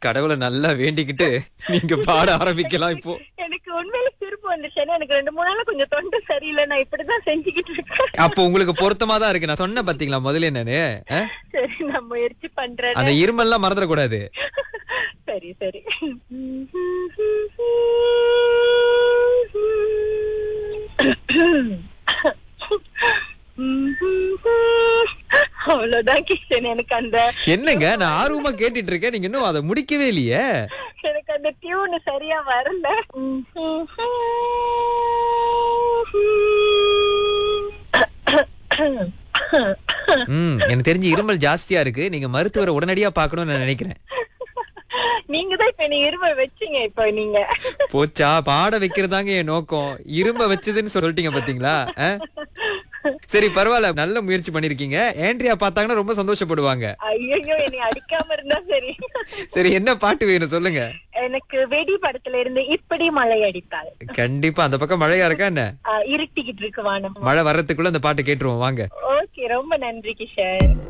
கடவுளை நல்லா வேண்டிக்கிட்டு நீங்க பாட ஆரம்பிக்கலாம் இப்போ எனக்கு உண்மையில சிரிப்பு வந்துச்சு ஏன்னா எனக்கு ரெண்டு மூணு நாளா கொஞ்சம் தொண்டை சரியில்லை நான் இப்படிதான் செஞ்சுக்கிட்டு இருக்கேன் அப்போ உங்களுக்கு பொருத்தமா தான் இருக்கு நான் சொன்னேன் பாத்தீங்களா முதல்ல என்னன்னு ஆ? சரி நான் முயற்சி பண்றேன் அந்த இருமல்லாம் மறந்துடக்கூடாது சரி சரி அவ்வளவுதான் கிஷன் எனக்கு அந்த என்னங்க நான் ஆர்வமா கேட்டுட்டு இருக்கேன் நீங்க இன்னும் அதை முடிக்கவே இல்லையே எனக்கு அந்த டியூன் சரியா வரல ம் எனக்கு தெரிஞ்சு இருமல் ஜாஸ்தியா இருக்கு நீங்க மருத்துவரை உடனடியா பார்க்கணும்னு நான் நினைக்கிறேன் நீங்க தான் இப்ப நீ இரும வச்சீங்க இப்ப நீங்க போச்சா பாட வைக்கிறதாங்க என் நோக்கம் இரும்ப வச்சதுன்னு சொல்லிட்டீங்க பாத்தீங்களா ஆ? சரி பரவாயில்ல நல்ல முயற்சி பண்ணிருக்கீங்க ஏண்ட்ரியா பார்த்தாங்கன்னா ரொம்ப சந்தோஷப்படுவாங்க ஐயோ என்னை அடிக்காம இருந்தா சரி சரி என்ன பாட்டு வேணும் சொல்லுங்க எனக்கு வெடி படத்துல இருந்து இப்படி மழை அடித்தாள் கண்டிப்பா அந்த பக்கம் மழையா இருக்கா என்ன ஆஹ் இருட்டிக்கிட்டு இருக்கு வானம் மழை வர்றதுக்குள்ள அந்த பாட்டு கேட்டுருவோம் வாங்க ஓகே ரொம்ப நன்றி கிஷன்